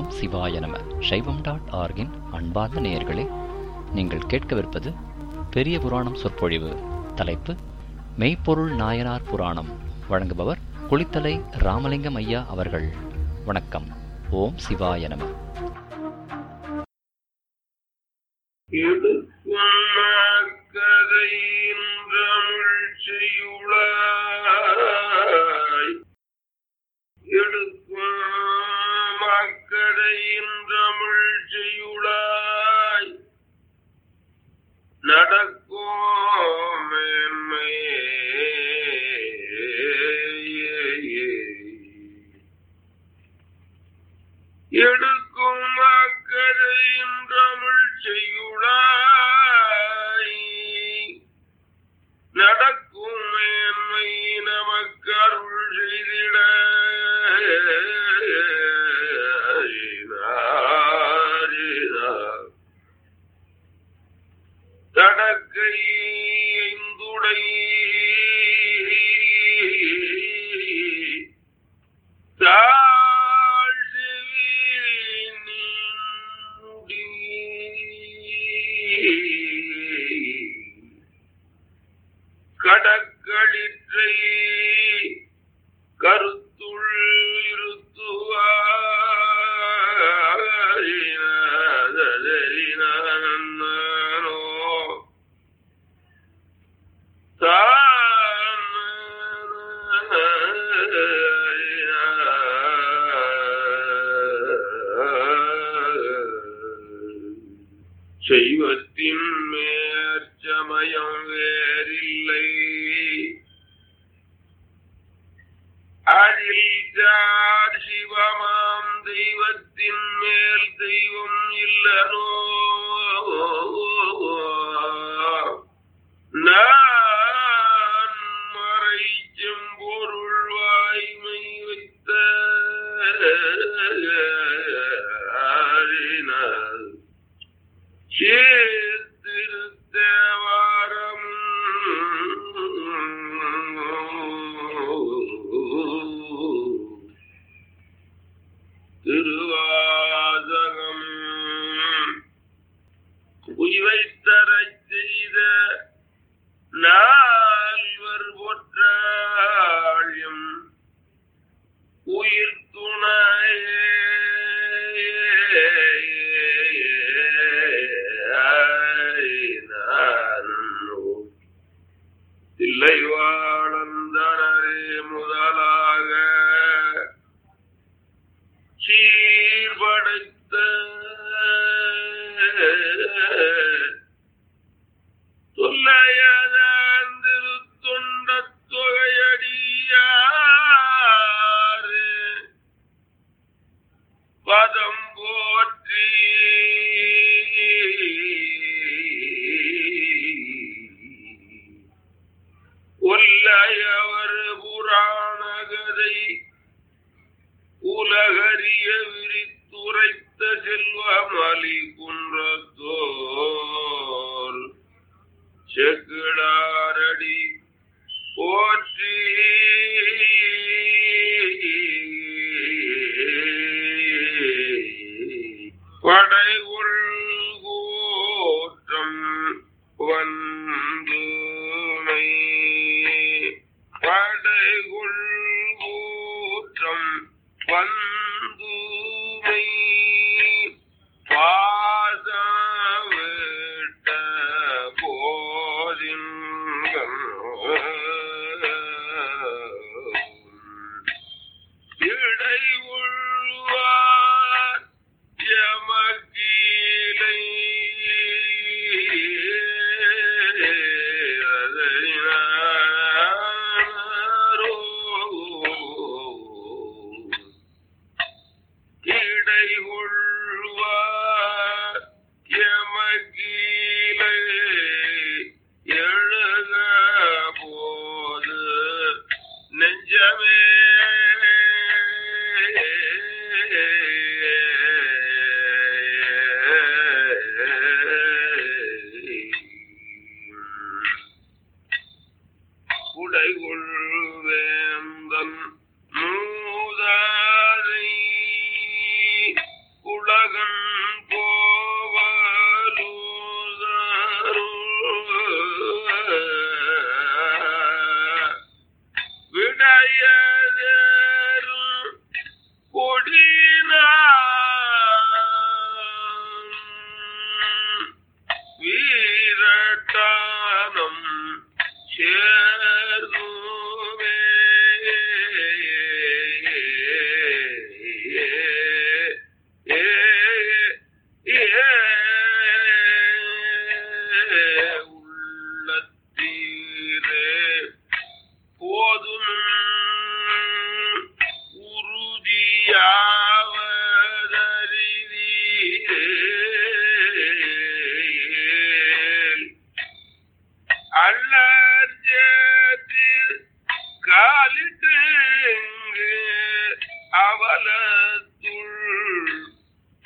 ஓம் சிவாய நம சைவம் டாட் ஆர்கின் அன்பார்ந்த நேயர்களே நீங்கள் கேட்கவிருப்பது பெரிய புராணம் சொற்பொழிவு தலைப்பு மெய்ப்பொருள் நாயனார் புராணம் வழங்குபவர் குளித்தலை ராமலிங்கம் ஐயா அவர்கள் வணக்கம் ஓம் சிவாய நம எடுக்குமாக்கதையின்றமிழ்ச்சியுளாய் எடுக்குமாக்கதையின்றமிழ்ச்சியுளாய் நடக்கும் மேன்மை எடுக்கும் அக்கதையின் தமிழ் செய்யுளாய் நடக்கும் மேன்மை நமக்கு அருள் செய்திட தடக்கை ஐந்துடை தாழ் செவி நின்னுடி. கடக்களிற்றை கருத்துள் இருத்துவாரினோ செய்வத்தின் மேற்சமயம் வேறில்லை அதில் ஜார் சிவமாம் தெய்வத்தின் மேல் தெய்வம் இல்லனோ நான் மறை செம்பொருள் வாய்மை வைத்த ஆரினால் சேர்த்திருத்தவாரம் திருவாசகம் உய்வைத்தரச் செய்த நால்வர் ஒற்றாழியும் உயிர் தில்லை வாழந்தனரே முதலாக சீர்படுத்த தொல்லையதிருத்தொண்ட தொகையடியாறு பதம் போற்றி ஒல்லையவர் புராணகதை உலகறிய விரித்துரைத்த செல்வமலி குன்றத்தோர் செக்கிடாரடி போற்றி படைகுள் கூற்றம் வந்துமை படைகுள் கூற்றம் வந்துமை பாசவிட்ட போதின்கள் இடை உள்வார் எமக்கீலை இடை உள்வார் எமக்கீலை எழுத போது நெஞ்சமே குடைகுள் வேந்தன் மூதாதை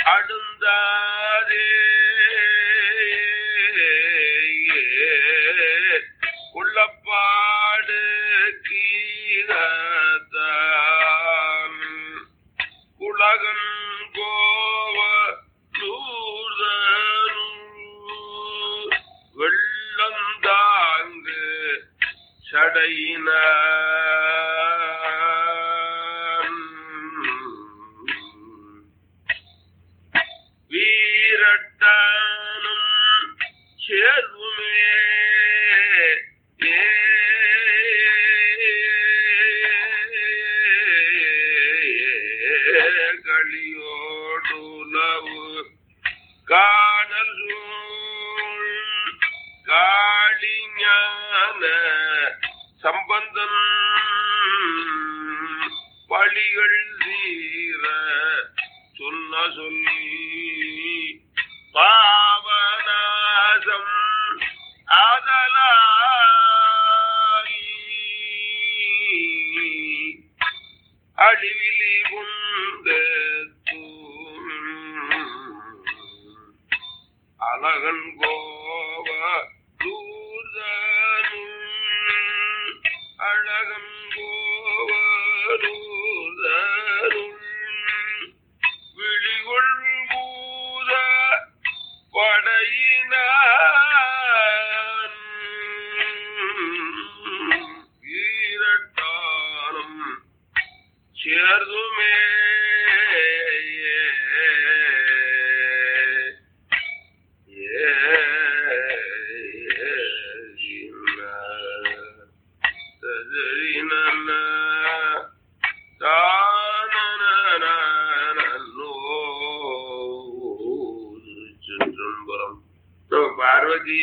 அடுந்தாரே உள்ளப்பாடு கீதத்தான் குலகன் கோவ வெள்ளம் தாங்கு சடையின வீரட்டானும் சேர்வுமே களியோடுலவு காணல் சூழ் காளிஞான சம்பந்தம் பழிகள் தீர சொன்ன சொல்லி பாவநாசம் ஆதலாய் அழிவிலி உண்டு அழகன் கோவ தூர்தனும் அழகன் கோவ தூர்தனும் விழிகொள் பூத படையினான் வீரட்டானம் சேர்துமே சிற்றம்பலம் பார்வதி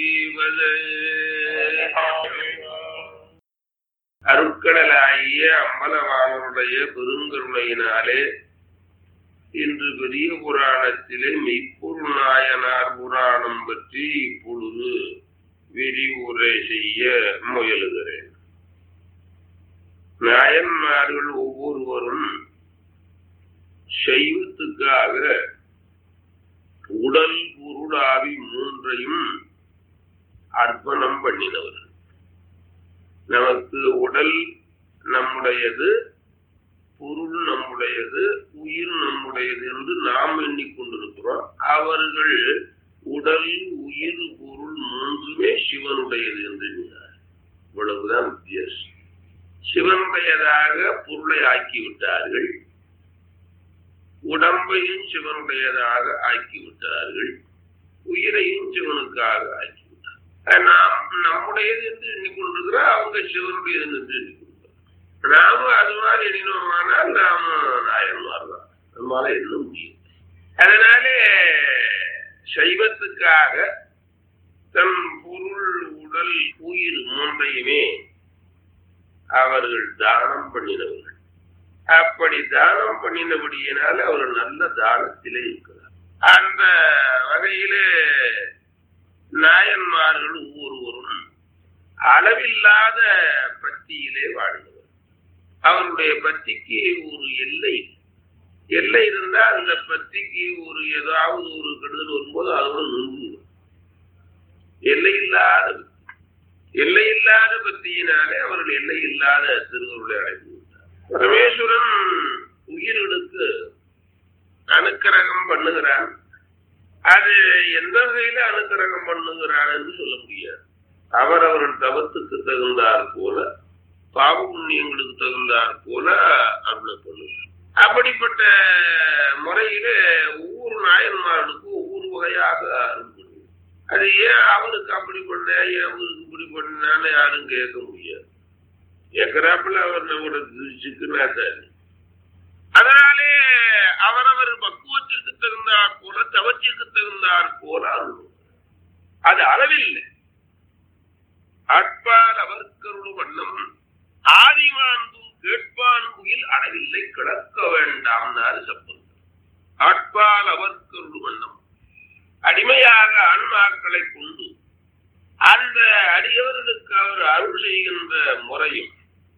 அருட்கடலாகிய அம்பலவானருடைய பெருங்கருணையினாலே இன்று பெரிய புராணத்திலே மெய்ப்பொருள் நாயனார் புராணம் பற்றி இப்பொழுது விரிவுரை செய்ய முயலுகிறேன் நாயன்மார்கள் ஒவ்வொருவரும் சைவத்துக்காக உடல் பொருள் ஆவி மூன்றையும் அர்ப்பணம் பண்ணினவர்கள் நமக்கு உடல் நம்முடையது பொருள் நம்முடையது உயிர் நம்முடையது என்று நாம் எண்ணிக்கொண்டிருக்கிறோம் அவர்கள் உடல் உயிர் பொருள் மூன்றுமே சிவனுடையது என்று எண்ணினார் இவ்வளவுதான் வித்தியாசம் சிவனுடையதாக பொருளை ஆக்கிவிட்டார்கள் உடம்பையும் சிவனுடையதாக ஆக்கிவிட்டார்கள் உயிரையும் சிவனுக்காக ஆக்கிவிட்டார் நாம் நம்முடையது என்று எண்ணிக்கொண்டிருக்கிறோம் அவங்க சிவனுடையது என்று எண்ணிக்கொண்டிருக்கிறோம் நாம அது மாதிரி எண்ணினோமானால் நாம நாயன்மார் தான் நம்மளால எண்ண முடியும் அதனாலே சைவத்துக்காக தன் பொருள் உடல் உயிர் மூன்றையுமே அவர்கள் தானம் பண்ணினவர்கள் அப்படி தானம் பண்ணினபடியினால அவர் நல்ல தானத்திலே இருக்கிறார் அந்த வகையிலே நாயன்மார்கள் ஒவ்வொருவரும் அளவில்லாத பத்தியிலே வாழ்ந்தவர் அவருடைய பத்திக்கு ஒரு எல்லை எல்லை இருந்தா அந்த பத்திக்கு ஒரு ஏதாவது ஒரு கெடுதல் வரும்போது அதோட நின்று எல்லை இல்லாத எல்லை இல்லாத பத்தியினாலே அவர்கள் எல்லை இல்லாத திருவருளை அடைந்து விட்டார் பரமேஸ்வரன் உயிர்களுக்கு அனுக்கிரகம் பண்ணுகிறான் அது எந்த வகையில அனுக்கிரகம் பண்ணுகிறான் என்று சொல்ல முடியாது அவர் அவர்கள் தவத்துக்கு தகுந்தார் போல பாவ புண்ணியங்களுக்கு தகுந்தார் போல அருளை பண்ணுகிறார் அப்படிப்பட்ட முறையில ஒவ்வொரு நாயன்மார்களுக்கும் ஒவ்வொரு வகையாக அருள் பண்ணுவார். அது ஏன் அவருக்கு அப்படி பண்ண ஏன் அவருக்கு இப்படி பண்ணான்னு யாரும் கேட்க முடியாது கேட்கிறாப்புல அவர் நம்மளோட சிக்குனா சரி அதனாலே அவரவர் பக்குவத்திற்கு தகுந்தாற் போல தவத்திற்கு தகுந்தாற் போல அருள் அது அளவில்லை அற்பால் அவர்க்கருள் வண்ணம் ஆதிமான்பும் கேட்பான்புயில் அளவில்லை கிடக்க வேண்டாம் சப்பம் அற்பால் அவர்க்கருள் வண்ணம் அடிமையாக ஆன்மாக்களை கொண்டு அந்த அடியவர்களுக்கு அவர் அருள் செய்கின்ற முறையும்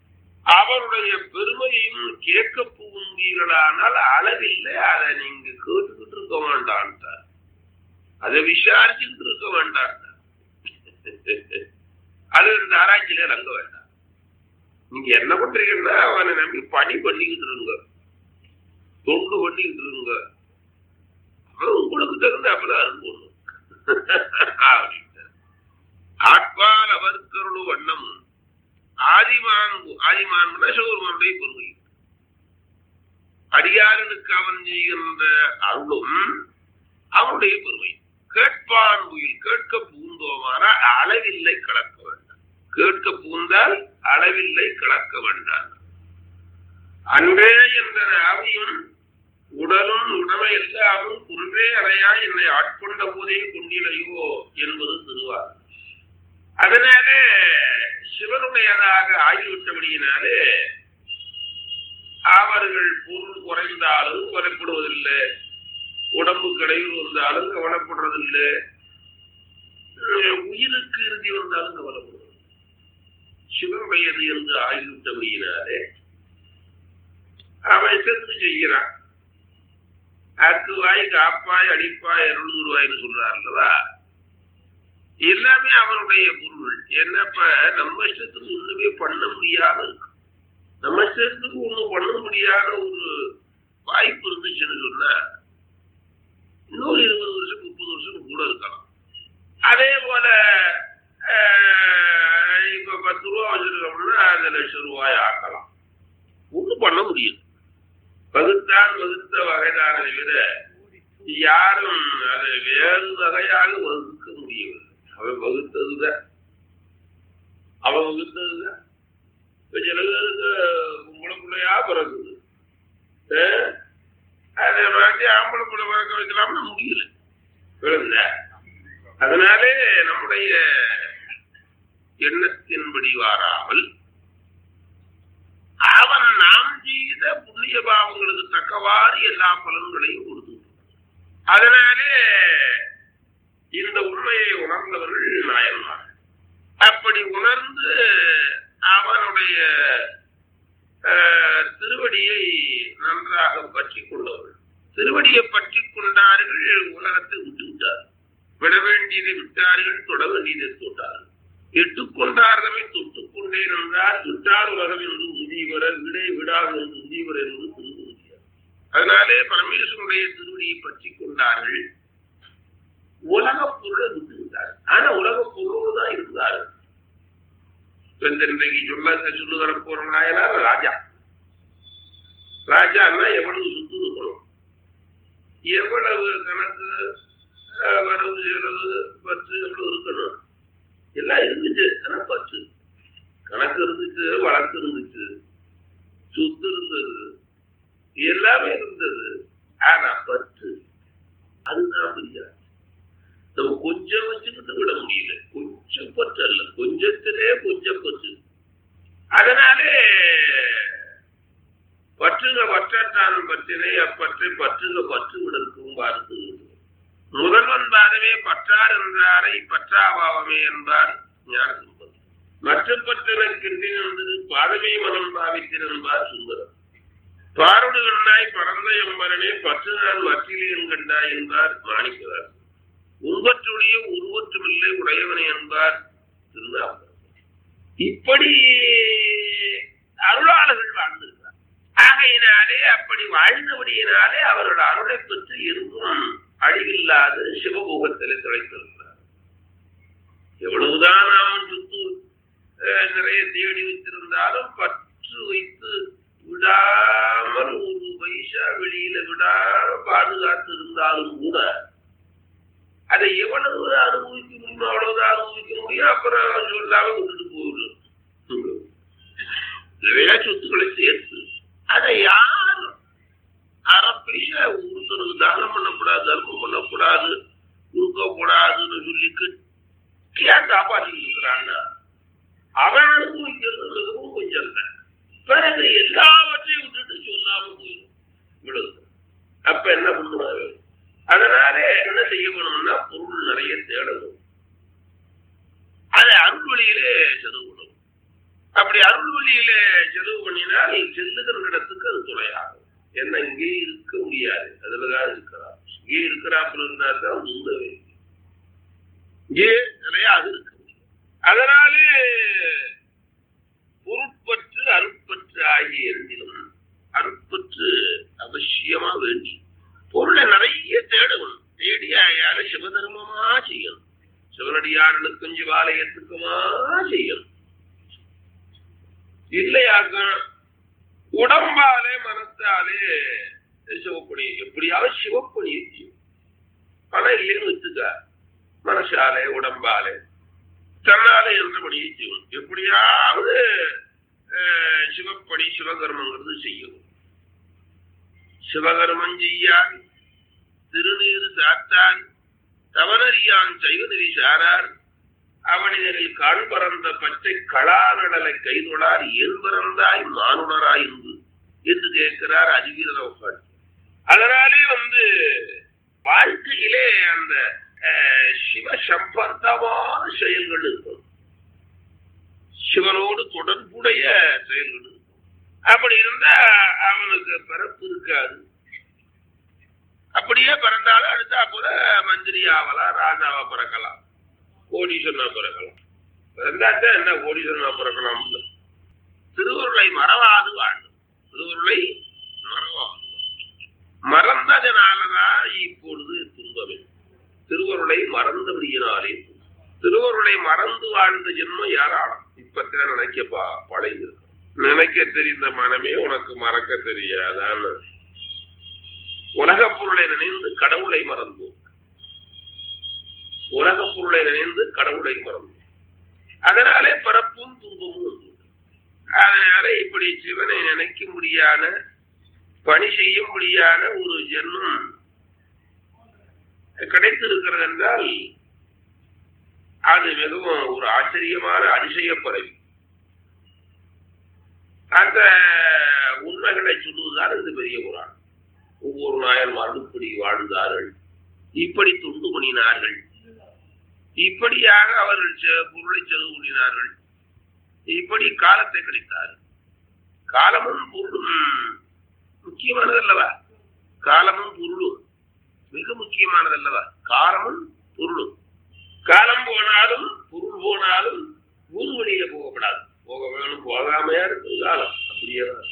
அவருடைய பெருமையும் கேட்க போவீர்களானால் அளவில்லை அதை நீங்க கேட்டுக்கிட்டு இருக்க வேண்டான்ட்டார் அதை விசாரிச்சுக்கிட்டு இருக்க வேண்டாம் அது இந்த ஆராய்ச்சியில இறங்க வேண்டாம் நீங்க என்ன பண்றீங்கன்னா அவனை நம்பி பணி பண்ணிக்கிட்டு இருங்க தொண்டு பண்ணிக்கிட்டு இருங்க அவன் உங்களுக்கு தகுந்த அப்பதான் இருக்கணும் அப்படின்ட்டார். ஆட்பால் அவர்க்கருளு வண்ணம் ஆதிமான் ஆதிமான் சிவபெருமானுடைய பொறுமை அடியாரனுக்கு அவன் செய்கின்ற அருளும் அவனுடைய பொறுமை கேட்பான் உயிர் கேட்க பூந்தோமான அளவில்லை கலக்க வேண்டாம் கேட்க பூந்தால் அளவில்லை கலக்க வேண்டாம் அன்றே என்ற ஆவியும் உடலும் உடமை எல்லாமும் குன்றே அறையா என்னை ஆட்கொண்ட போதே கொண்டிலையோ என்பது திருவார் அதனாலே சிவனுடையதாக ஆகிவிட்டபடியினாலே அவர்கள் பொருள் குறைந்தாலும் கவலைப்படுவதில்லை உடம்பு கிடைவு வந்தாலும் கவலைப்படுறதில்லை அஹ் உயிருக்கு இறுதி வந்தாலும் கவலைப்படுவது சிவனுடையது என்று ஆகிவிட்டபடியினாலே அவன் செத்து செய்கிறான் அக்குவாய் காப்பாய் அடிப்பாய் அருள்குருவாய்னு சொல்றார் அல்லவா எல்லாமே அவனுடைய பொருள் என்னப்ப நம்ம இஷ்டத்துக்கு ஒண்ணுமே பண்ண முடியாத இருக்கு நம்ம இஷ்டத்துக்கு ஒண்ணும் பண்ண முடியாத ஒரு வாய்ப்பு இருந்துச்சுன்னு சொன்னா இன்னொரு இருபது வருஷம் முப்பது வருஷம் கூட இருக்கலாம் அதே போல ஆஹ், இப்ப பத்து ரூபா வச்சிருக்கோம்னா அந்த லட்சம் ரூபாய் ஆக்கலாம் ஒண்ணும் பண்ண முடியும் வகுத்தான் வகுத்த வகைதானதை விட யாரும் அதை வேறு வகையாக வகுக்க முடியவில்லை அவன் வகுத்ததுதான் அவன் வகுத்ததுதான் இப்ப சில பேருக்கு பொம்பளை பிள்ளையா பிறகுது அஹ், அதை மாற்றி ஆம்பளை பிள்ளை பிறக்க வைக்கலாம்னு முடியல விழுந்த அதனாலே நம்முடைய எண்ணத்தின்படி வாராமல் அவன் நாம் செய்த புண்ணிய பாவங்களுக்கு தக்கவாறு எல்லா பலன்களையும் கொடுத்து அதனாலே இந்த உண்மையை உணர்ந்தவர்கள் நாயன்மார் அப்படி உணர்ந்து அவனுடைய அஹ், திருவடியை நன்றாக பற்றி கொண்டவர்கள் திருவடியை பற்றி கொண்டார்கள் உலகத்தை விட்டு விட்டார்கள் விட வேண்டியதை விட்டார்கள் தொட வேண்டியதை தொட்டார்கள் இட்டுக்கொண்டார்தமை தொட்டுக் கொண்டேன் என்றால் விட்டார் உலகம் என்று உதீவர விடை விடாது என்று உதீவர் என்று திருவுறுகிறார் அதனாலே பரமேஸ்வருடைய திருவடியை பற்றி கொண்டார்கள் உலக பொருளை விட்டு விட்டார்கள் ஆனா உலக பொருளோடு தான் இருந்தார்கள் இப்ப இந்த இன்றைக்கு சொல்ல சொல்லுகிற போற நாயனார் ராஜா ராஜான்னா எவ்வளவு சுத்து இருக்கணும் எவ்வளவு கணக்கு அஹ், வரவு செலவு பற்று எவ்வளவு இருக்கணும் எல்லாம் இருந்துச்சு ஆனா பற்று கணக்கு இருந்துச்சு வழக்கு இருந்துச்சு சொத்து இருந்தது எல்லாமே இருந்தது ஆனா பற்று அதுதான் புரியாது நம்ம கொஞ்சம் வச்சுக்கிட்டு விட முடியல கொஞ்சம் பற்று அல்ல கொஞ்சத்திலே கொஞ்சம் பற்று அதனாலே பற்றுக பற்றத்தான் பற்றினை அப்பற்றை பற்றுக பற்று விடற்கும் பார்த்து முதல்வன் பாதமே பற்றார் என்றாரை பற்றாபாவமே என்பார் ஞான சுந்தரம் மற்ற பற்றனக்கின்றேன் என்பது பாதமே மனம் பாவித்தேன் என்பார் சுந்தரம் பாருடு கண்டாய் பரந்த எம்பரனே பற்று நான் வற்றிலேன் கண்டாய் என்பார் மாணிக்கிறார் உருவற்றுடைய உருவற்றுமில்லை உடையவனே என்பார் திருநாவுக்கரசர் இப்படி அருளாளர்கள் வாழ்ந்திருக்கிறார் ஆகையினாலே அப்படி வாழ்ந்தபடியினாலே அவரோட அருளை பற்றி எங்கும் அழிவில்லாத சிவபோகத்திலே திளைத்திருக்கிறார் எவ்வளவுதான் நாம் சுத்து அஹ், நிறைய தேடி வைத்திருந்தாலும் பற்று வைத்து விடாமல் ஒரு பைசா வெளியில விடாம பாதுகாத்து இருந்தாலும் கூட அதை எவ்வளவு அனுபவிக்க முடியுமோ அவ்வளவுதான் அனுபவிக்க முடியும் அப்புறம் சொல்லாம விட்டுட்டு போயிடும் நிறைய சொத்துக்களை சேர்த்து அதை யார் அரை பைசா ஒருத்தருக்கு தானம் பண்ணக்கூடாது தர்மம் பண்ணக்கூடாது கொடுக்கக்கூடாதுன்னு சொல்லி கட்டியா காப்பாற்றிட்டு இருக்கிறான்னா அவன் அனுபவிக்கிறது மிகவும் கொஞ்சம் இல்லை பிறகு எல்லாவற்றையும் விட்டுட்டு சொல்லாம போயிடும் விடுது அப்ப என்ன பண்ணுவாரு அதனாலே என்ன செய்யணும்னா பொருள் நிறைய தேடணும் அதை அருள்வழியிலே செதுக்கணும் அப்படி அருள் வழியில செலவு பண்ணினால் செல்லுகிற இடத்துக்கு அது துணையாகும் என்ன இங்கே இருக்க முடியாது அதுலதான் இருக்கிறார் இங்கே இருக்கிறாப்புல இருந்தா தான் உந்தவே இங்கே நிலையாக இருக்க முடியும் அதனாலே பொருட்பற்று அருட்பற்று ஆகிய இரண்டிலும் அருட்பற்று அவசியமா வேண்டி பொருளை நிறைய தேடணும் தேடி ஆயால சிவதர்மமா செய்யணும் சிவனடியார்களுக்கும் சிவாலயத்துக்குமா செய்யணும் இல்லையாக்க உடம்பாலே மனத்தாலே சிவப்பணி எப்படியாவது சிவப்பணி செய்யும் பணம் இல்லைன்னு வச்சுக்க மனசாலே உடம்பாலே தன்னாலே என்ற பணியை செய்யணும் எப்படியாவது அஹ், சிவப்பணி சிவகர்மங்கிறது செய்யணும் சிவகர்மம் செய்யான் திருநீறு சாத்தான் தவனறியான் செய்வதறி சாரார் அவனிதரில் காண் பறந்த பச்சை களாநடலை கைதொழார் ஏன் பிறந்தாய் மானுடராய் என்று என்று கேட்கிறார் அறிவீரர் அதனாலே வந்து வாழ்க்கையிலே அந்த அஹ், சிவ சம்பந்தமான செயல்கள் இருக்கும் சிவனோடு தொடர்புடைய செயல்கள் இருக்கும் அப்படி இருந்தா அவனுக்கு பிறப்பு இருக்காது அப்படியே பிறந்தாலும் அடுத்தா கூட மந்திரி ஆகலாம் ராஜாவா பிறக்கலாம் கோடீஸ்வரனா பிறக்கலாம் பிறந்தாத்தான் என்ன கோடீஸ்வரனா பிறக்கலாம் திருவருளை மறவாது வாழும் திருவருளை மறவாது மறந்ததனாலதான் இப்பொழுது துன்பமே திருவருளை மறந்தபடியினாலே திருவருளை மறந்து வாழ்ந்த ஜென்மம் யாராலும் இப்பத்தான் நினைக்கப்பா பழகி நினைக்க தெரிந்த மனமே உனக்கு மறக்க தெரியாதான்னு உலகப் பொருளை நினைந்து கடவுளை மறந்தோம் உலகப் பொருளை நினைந்து கடவுளை மறந்தோம் அதனாலே பிறப்பும் துன்பமும் வந்து அதனால இப்படி சிவனை நினைக்க முடியாத பணி செய்ய முடியாத ஒரு ஜென்மம் கிடைத்திருக்கிறது என்றால் அது மிகவும் ஒரு ஆச்சரியமான அதிசய பறவை அந்த உண்மைகளை சொல்லுவதுதான் இது பெரிய புராணம் ஒவ்வொரு நாயன்மாரும் இப்படி வாழ்ந்தார்கள் இப்படி துண்டு பண்ணினார்கள் இப்படியாக அவர்கள் செ- பொருளை செலவு பண்ணினார்கள் இப்படி காலத்தை கழித்தார்கள் காலமும் பொருளும் முக்கியமானதல்லவா காலமும் பொருளும் மிக முக்கியமானதல்லவா காலமும் பொருளும் காலம் போனாலும் பொருள் போனாலும் ஊர் வழியில போகப்படாது போக வேணும் போகாமையா இருக்கும் காலம் அப்படியே தான்.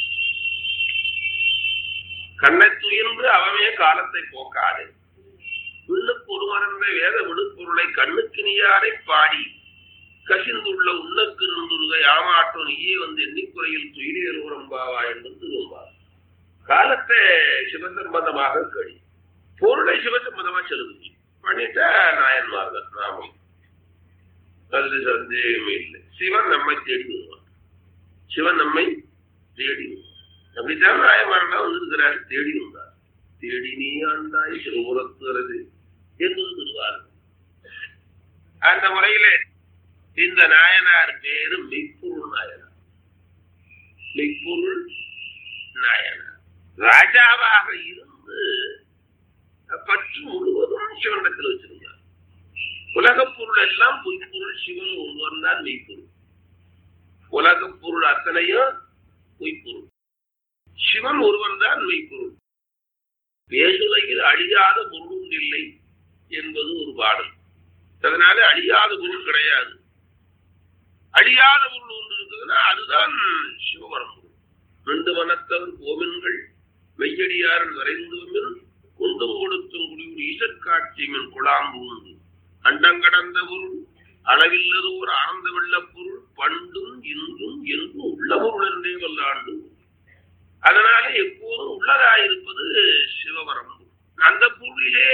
கண்ணை துயின்று அவமே காலத்தை போக்காது விண்ணுக்கு ஒரு மறந்த வேத விடுப்பொருளை கண்ணுக்கு நீயாரை பாடி கசிந்துள்ள உள்ளக்கு நின்றுருக யாமாட்டம் நீயே வந்து எண்ணிக்குறையில் துயிலியல் உரம்பாவா என்று திரும்பார் காலத்தை சிவசம்பந்தமாக கழி பொருளை சிவசம்பந்தமா செலுத்தி பண்ணிட்டா நாயன்மார் தான் நாமம் அதுல சந்தேகமே இல்லை சிவன் நம்மை தேடி வருவான் சிவன் நம்மை தேடி வருவான் அப்படித்தான் நாயன்மாரெல்லாம் வந்திருக்கிறார் தேடி வந்தார் தேடி நீ ஆண்டாய் சிறுபுறத்துறது என்பது திருவாரூர் அந்த முறையிலே இந்த நாயனார் பேரு மெய்ப்பொருள் நாயனார் மெய்ப்பொருள் நாயனார் ராஜாவாக இருந்து பற்று முழுவதும் சிவனிடத்தில் வச்சிருந்தார் உலகப் பொருள் எல்லாம் பொய்ப்பொருள் சிவன் ஒருவன் தான் மெய்ப்பொருள் உலகப் பொருள் அத்தனையும் பொய்ப்பொருள் சிவன் ஒருவன் தான் மெய்ப்பொருள் பேசுலையில் அழியாத பொருளும் இல்லை என்பது ஒரு பாடல் அதனால அழியாத பொருள் கிடையாது அழியாத பொருள் ஒன்று இருக்குதுன்னா அதுதான் சிவபரம் பொருள் ரெண்டு மனத்தவர் கோவில்கள் மெய்யடியாரன் வரைந்துமின் குண்டும் கொடுத்தும் குடியுறு ஈசற்காட்சி மின் குழாம்பூந்து அண்டங்கடந்த பொருள் அளவில்லது ஒரு ஆனந்த வெள்ளப் பொருள் பண்டும் இன்றும் என்றும் உள்ள பொருள் என்றே வல்லாண்டு அதனால எப்போதும் உள்ளதாயிருப்பது சிவபரம் அந்த பொருளிலே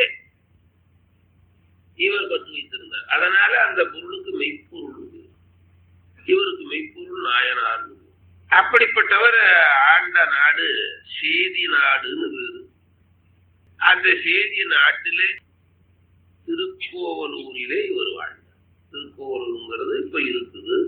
இவர் பற்று வைத்திருந்தார் அதனால அந்த பொருளுக்கு மெய்ப்பொருள் உண்டு. இவருக்கு மெய்ப்பொருள் நாயனார் உண்டு. அப்படிப்பட்டவர் ஆண்ட நாடு சேதி நாடுன்னு பேரு அந்த சேதி நாட்டிலே திருக்கோவலூரிலே இவர் வாழ்ந்தார் திருக்கோவலூருங்கிறது இப்ப இருக்குது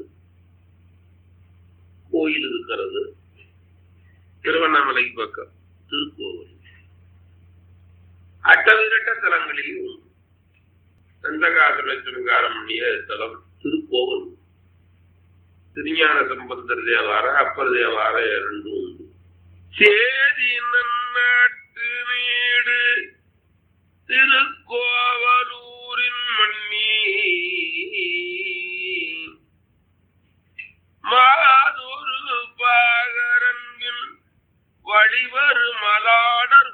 கோயில் இருக்கிறது திருவண்ணாமலைக்கு பக்கம் திருக்கோவில் அட்டவிரட்ட தலங்களில் உண்டு சந்தகாசுர சிருங்காரம் பண்ணிய தலம் திருக்கோவலூர் திருஞான சம்பந்தர் தேவார அப்பர் தேவார ரெண்டும் உண்டு சேதி நன்னாட்டு வீடு திருக்கோவலூரின் மண்ணி மாதொரு பாகரன்பின் வழிவரு மலாடர்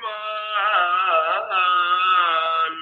கோமான்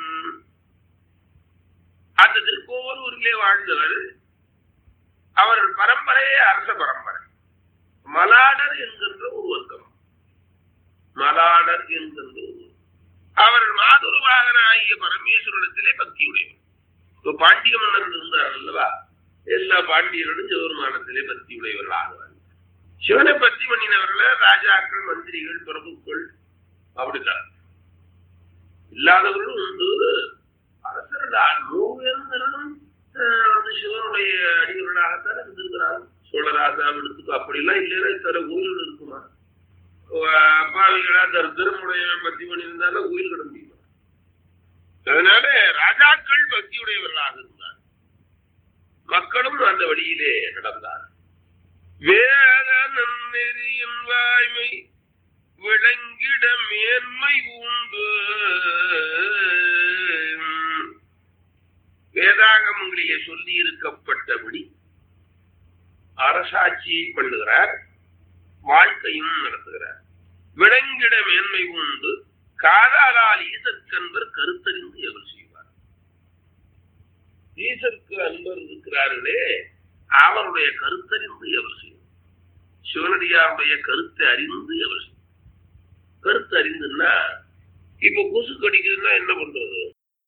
அந்த திருக்கோவலூரிலே வாழ்ந்தவர் அவர்கள் பரம்பரையே அரச பரம்பரை மலாடர் என்கின்ற ஒரு வர்க்கம் மலாடர் என்கின்ற ஒரு வர்க்கம். அவர்கள் மாதுருவாகன ஆகிய பரமேஸ்வரத்திலே பக்தியுடையவர் இப்ப பாண்டிய மன்னர் இருந்தார் அல்லவா எல்லா பாண்டியர்களும் சிவருமானத்திலே பக்தி உடையவர்கள் ஆகுவார்கள் சிவனை பக்தி பண்ணினவர்கள ராஜாக்கள் மந்திரிகள் பிரபுக்கள் அப்படித்தான் இல்லாதவர்களும் உண்டு அரசர்கள் மூவேந்தர்களும் வந்து சிவனுடைய அடிகளாகத்தான் இருந்திருக்கிறார்கள் சோழராசா விடுத்துக்கு அப்படிலாம் இல்லைன்னா இத்தனை கோயில்கள் இருக்குமா அப்பாவிகளா தரித்திரமுடைய பக்தி பண்ணியிருந்தாலும் கோயில் கிட முடியுமா அதனால ராஜாக்கள் பக்தியுடையவர்களாக இருந்தார் மக்களும் அந்த வழியிலே நடந்தார் வேத நன்னெறியின் வாய்மை விளங்கிட மேன்மை உண்டு வேதாகமங்களிலே சொல்லி இருக்கப்பட்டபடி அரசாட்சியை பண்ணுகிறார் வாழ்க்கையும் நடத்துகிறார் விளங்கிட மேன்மை உண்டு காதாலால் ஈசற்கன்பர் கருத்தறிந்து எவர் செய்வார் ஈசற்கு அன்பர் இருக்கிறார்களே அவருடைய கருத்தறிந்து எவர் செய்வார் சிவனடியாருடைய கருத்தை அறிந்து எவர் செய்வார் கருத்து அறிந்துன்னா இப்ப கொசு கடிக்குதுன்னா என்ன பண்றது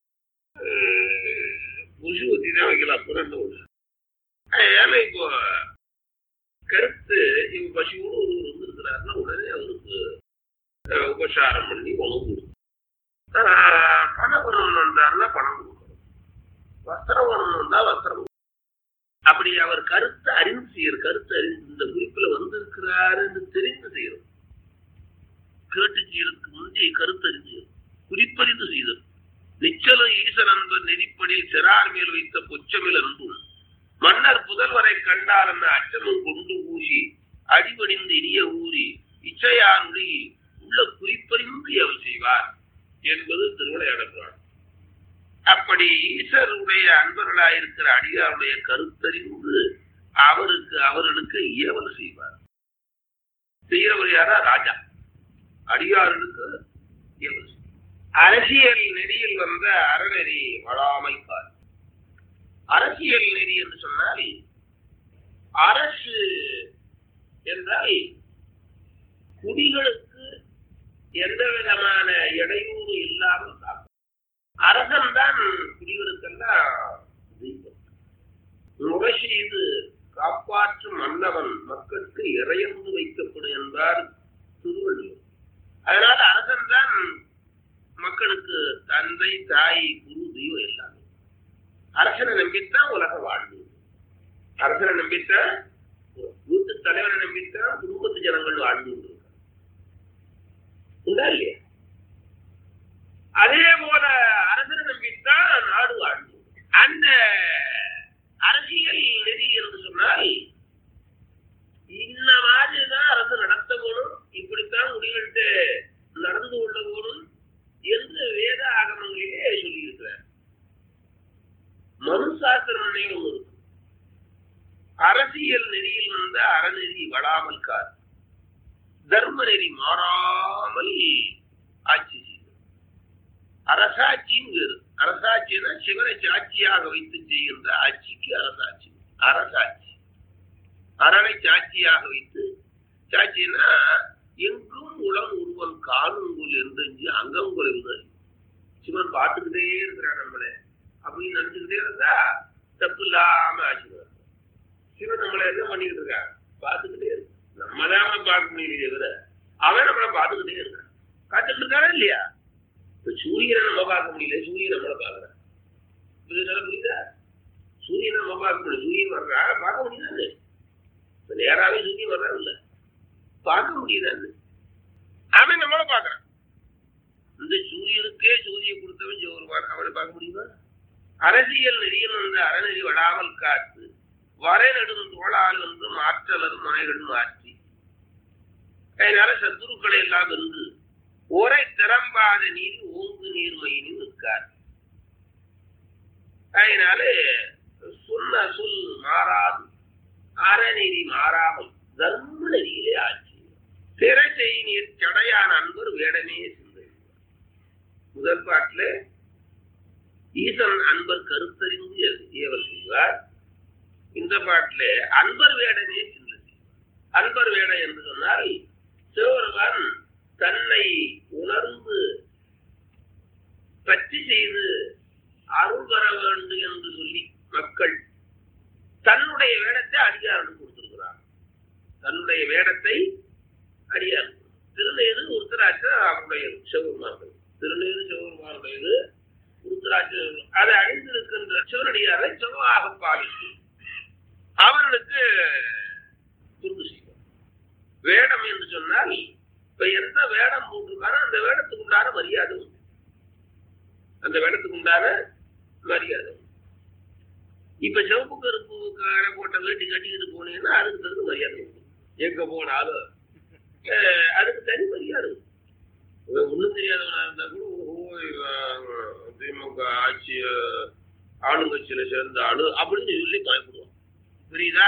அஹ் கொசு ஊத்தி தான் வைக்கலாம் அப்புறம் என்ன ஒண்ணு ஏன்னா இப்போ கருத்து இப்ப பசியோடு ஒருவர் வந்திருக்கிறாருன்னா உடனே அவருக்கு அஹ், உபசாரம் பண்ணி உணவு கொடுக்கும் அஹ், பணம் வேணும்னு வந்தாருன்னா பணம் கொடுக்கணும் வஸ்திரம் வேணும்னு வந்தா வஸ்திரம் கொடுக்கணும். அப்படி அவர் கருத்தை அறிந்து செய்யற கருத்து அறிந்து இந்த குறிப்புல வந்திருக்கிறாருன்னு தெரிந்து செய்யணும் கேட்டு செய்யறதுக்கு முந்தைய கருத்தறிந்து குறிப்பறிந்து செய்தல் நிச்சலம் ஈசன் அன்பர் நெறிப்படியில் சிறார் மேல் வைத்த பொச்சமில் அன்பும் மன்னர் புதல்வரை கண்டார் என்ற அச்சமும் கொண்டு ஊசி அடிபடிந்து இனிய ஊறி இச்சையாருளி உள்ள குறிப்பறிந்து எவர் செய்வார் என்பது திருவிளையாடல் அப்படி ஈஸ்வருடைய அன்பர்களாயிருக்கிற அடியாருடைய கருத்தறிந்து அவருக்கு அவர்களுக்கு ஏவல் செய்வார் செய்யறவர் யாரா ராஜா அடியார்களுக்கு ஏவல் செய்வார். அரசியல் நெறியில் வந்த அறநெறி வளாமைக்கார் அரசியல் நெறி என்று சொன்னால் அரசு என்றால் குடிகளுக்கு எந்த விதமான இடையூறு இல்லாமல் காக்கும் அரசன் தான் குடிகளுக்கெல்லாம் தெய்வம் முறை செய்து காப்பாற்றும் மன்னவன் மக்களுக்கு இறையந்து வைக்கப்படும் என்றார் திருவள்ளுவர் அதனால அரசன் தான் மக்களுக்கு தந்தை தாய் குரு தெய்வம் எல்லாமே அரசனை நம்பித்தான் உலக வாழ்வு அரசனை நம்பித்தான் வீட்டு தலைவரை நம்பித்தான் குடும்பத்து ஜனங்கள் வாழ்ந்து கொண்டிருக்காங்க உண்டா இல்லையா அதே போல அரசனை நம்பித்தான் நாடு வாழ்ந்து அந்த அரசியல் நெறி என்று சொன்னால் இந்த மாதிரிதான் அரசு நடத்த போகணும் இப்படித்தான் முடிவெடுத்து நடந்து கொள்ள போகணும் என்று வேத ஆகமங்களிலே சொல்லியிருக்கிறார் மனு சாஸ்திரம் ஒண்ணு இருக்கு அரசியல் நெறியில் வந்த அறநெறி வளாமல் கார் தர்ம நெறி மாறாமல் ஆட்சி செய்வது அரசாட்சியும் வேறு அரசாட்சினா சிவனை சாட்சியாக வைத்து செய்கின்ற ஆட்சிக்கு அரசாட்சி அரசாட்சி அரணை சாட்சியாக வைத்து சாட்சினா எங்கும் உளம் ஒருவன் காணுங்குள் என்றெஞ்சு அங்கம் குறைவு சிவன் பார்த்துக்கிட்டே இருக்கிறான் நம்மளே அப்படின்னு நினைச்சுக்கிட்டே இருந்தா தப்பு இல்லாம ஆச்சுடுவார் சிவன் நம்மளை என்ன பண்ணிக்கிட்டு இருக்கான் பார்த்துக்கிட்டே இருக்கு நம்ம தான் பார்க்க முடியலையே தவிர அவன் நம்மளை பார்த்துக்கிட்டே இருக்கான் காத்துட்டு இருக்கானா இல்லையா இப்ப சூரியனை நம்ம பார்க்க முடியல சூரியன் நம்மளை பார்க்கறான் இது நல்லா புரியுதா சூரியனை நம்ம பார்க்க முடியல சூரியன் வர்றா பார்க்க முடியாது இப்ப நேராவே சூரியன் வர்றா இல்ல பார்க்க முடியுதான்னு அவன் நம்மளை பார்க்கறான் இந்த சூரியனுக்கே சூரிய கொடுத்தவன் ஜோருவான் அவனை பார்க்க முடியுமா அரசியல் நெறியில் வந்து அறநெறி வடாமல் காத்து வரை நெடும் தோளால் வந்து மாற்றலர் முனைகள் மாற்றி அதனால சத்துருக்களை எல்லாம் இருந்து ஒரை திறம்பாத நீர் ஓங்கு நீர்மையினு நிற்கார் அதனால சொன்ன சொல் மாறாது அறநெறி மாறாமல் தர்ம நெறியிலே ஆட்சி திரை நீர் சடையான அன்பர் வேடமே சிந்தை முதல் பாட்டில் ஈசன் அன்பர் கருத்தறிந்து ஏவல் செய்வார் இந்த பாட்டில் அன்பர் வேடமே சிந்தை அன்பர் வேடம் என்று சொன்னால் சிவபெருமான் தன்னை உணர்ந்து பற்றி செய்து அருள் பெற வேண்டும் என்று சொல்லி மக்கள் தன்னுடைய வேடத்தை அடியாருக்கு கொடுத்திருக்கிறார் தன்னுடைய வேடத்தை அடியார் திருநேரு உருத்தராட்ச அவருடைய சிவபெருமார்கள் திருநேரு சிவபெருமானுடையது உருத்தராட்ச அதை அணிந்திருக்கின்ற சிவனடியாரை சிவமாக பாவித்து அவர்களுக்கு துண்டு செய்வார் வேடம் என்று சொன்னால் இப்ப எந்த வேடம் போட்டிருக்காரோ அந்த வேடத்துக்கு உண்டான மரியாதை உண்டு அந்த வேடத்துக்கு உண்டான மரியாதை உண்டு. இப்ப சிவப்பு கருப்பு கடை போட்ட வேட்டி கட்டிக்கிட்டு போனீங்கன்னா அதுக்கு தகுந்த மரியாதை உண்டு எங்க போனாலும் அஹ், அதுக்கு தனி மரியாதை உண்டு. இவன் ஒண்ணும் தெரியாதவனா இருந்தா கூட ஓ இவன் திமுக ஆட்சி அஹ், ஆளுங்கட்சியில சேர்ந்த ஆளு அப்படின்னு சொல்லி பயப்படுவான் புரியுதா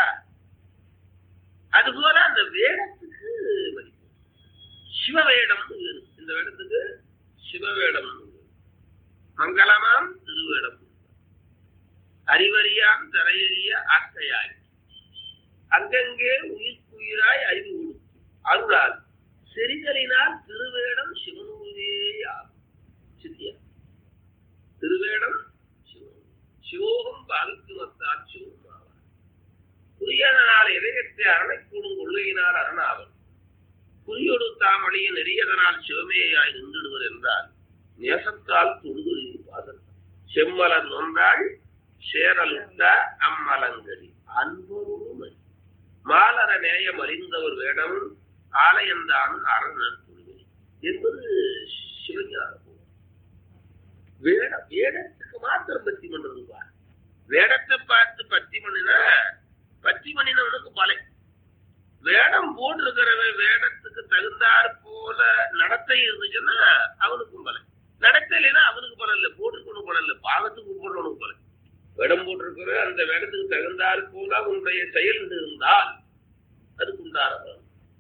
அதுபோல அந்த வேடத்துக்கு மதிப்பு சிவவேடம் இந்த வேடத்துக்கு சிவவேடம் மங்களமாம் திருவேடம் அறிவறியாம் தரையறிய ஆக்கையாய் அங்கங்கே உயிர்க்குயிராய் அறிவு கொடுக்கும் அருளால் செறிதலினால் திருவேடம் சிவனுவேயாகும் சித்தியா திருவேடம் சிவன் சிவோகம் பாலுக்குமத்தால் சிவனும் ஆவார் புரியதனால் இதயத்தை அரணைக்கூடும் கொள்கையினால் அரணாவன் குறியொடு தாமொழிய நெறியதனால் சிவமேயாய் நின்றுடுவர் என்றால் நேசத்தால் தொடுகளின் பாதம் செம்மலர் நொன்றாள் சேரலுட்ட அம்மலங்கரி அன்பொருமை மாலர நேயம் அறிந்தவர் வேடம் ஆலயந்தான் அரண் துணிவை என்பது சிவஞானம் வேட வேடத்துக்கு மாத்திரம் பத்தி பண்றது பார் வேடத்தை பார்த்து பத்தி பண்ணினா பத்தி பண்ணினவனுக்கு பலை வேடம் போட்டிருக்கிறவன் வேடத்துக்கு தகுந்தாற் போல நடத்தை இருந்துச்சுன்னா அவனுக்கும் பலன் நடத்தை இல்லைன்னா அவனுக்கு பலன் இல்லை போட்டிருக்கணும் பலன் இல்லை பாவத்துக்கு போடுறவனுக்கு பலன் வேடம் போட்டிருக்கிற அந்த வேடத்துக்கு தகுந்தாற் போல அவனுடைய செயல் இருந்தால் அதுக்கு உண்டான பலன்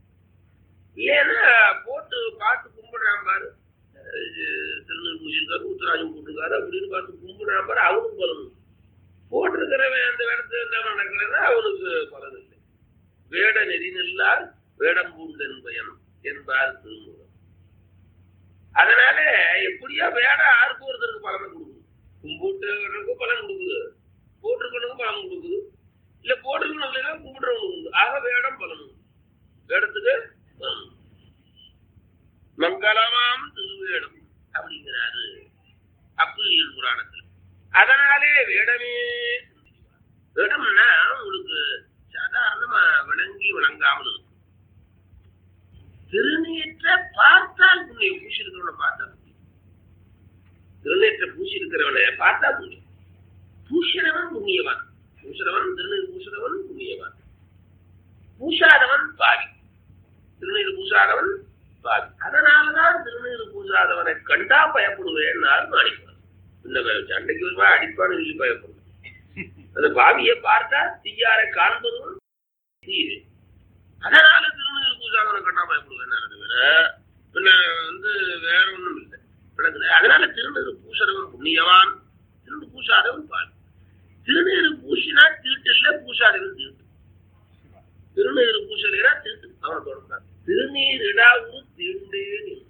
ஏன்னா போட்டு பார்த்து கும்பிடுறான் பாரு அஹ் திருநெல் பூசிருக்காரு உத்தராஜம் போட்டிருக்காரு அப்படின்னு பார்த்து கும்பிடுறான் பாரு அவனுக்கு பலன் உண்டு. போட்டிருக்கிறவன் அந்த வேடத்தை என்ன நடக்கலைன்னா அவனுக்கு பலன் இல்லை வேட நெறி நில்லார் வேடம் பூண்டன் பயன் என்பார் திருமூலம் அதனால எப்படியோ வேடம் ஆறுக்கு ஒருத்தருக்கு பலனை கொடுக்குது கும்பிட்டுறதுக்கும் பலன் கொடுக்குது போட்டிருக்கணுக்கும் பலன் கொடுக்குது இல்ல போட்டிருக்கணும் இல்லைன்னா கும்பிடுறவங்க உண்டு ஆக வேடம் பலன் உண்டு வேடத்துக்கு பலன் உண்டு. மங்களமாம் திருவேடம் அப்படிங்கிறாரு அப்புலியல் புராணத்துல அதனாலே வேடமே வேடம்னா உங்களுக்கு சாதாரணமா விளங்கி விளங்காமல் இருக்கும் திருநீற்ற பார்த்தால் புண்ணியம் பூசி இருக்கிறவனை பார்த்தா புண்ணியம் திருநீற்ற பூசி இருக்கிறவனை பார்த்தா புண்ணியம் பூஷணவன் புண்ணியவான் பூசுறவன் திருநீர் பூசுறவன் புண்ணியவான் பூசாதவன் பாவி திருநீர் பூசாதவன் பாவி அதனாலதான் திருநீர் பூசாதவனை கண்டா பயப்படுவேன் மாணிப்பான் இந்த சண்டைக்கு வருவா அடிப்பான்னு சொல்லி பயப்படுவேன் அந்த பாவியை பார்த்தா தீயாரை காண்பதும் தீரு அதனால திருநீர் பூசாதவனை கண்டா பயப்படுவேன் தவிர பின்ன வந்து வேற ஒண்ணும் இல்லை விளங்குது அதனால திருநீர் பூசுறவன் புண்ணியவான் திருநீர் பூசாதவன் பாவி திருநீர் பூசினா தீட்டு இல்ல பூசாதவன் தீட்டு திருநீர் பூசலையா தீட்டு அவனை தொடர்ந்தான் திருநீர் இடாவுரு தீண்டே நின்று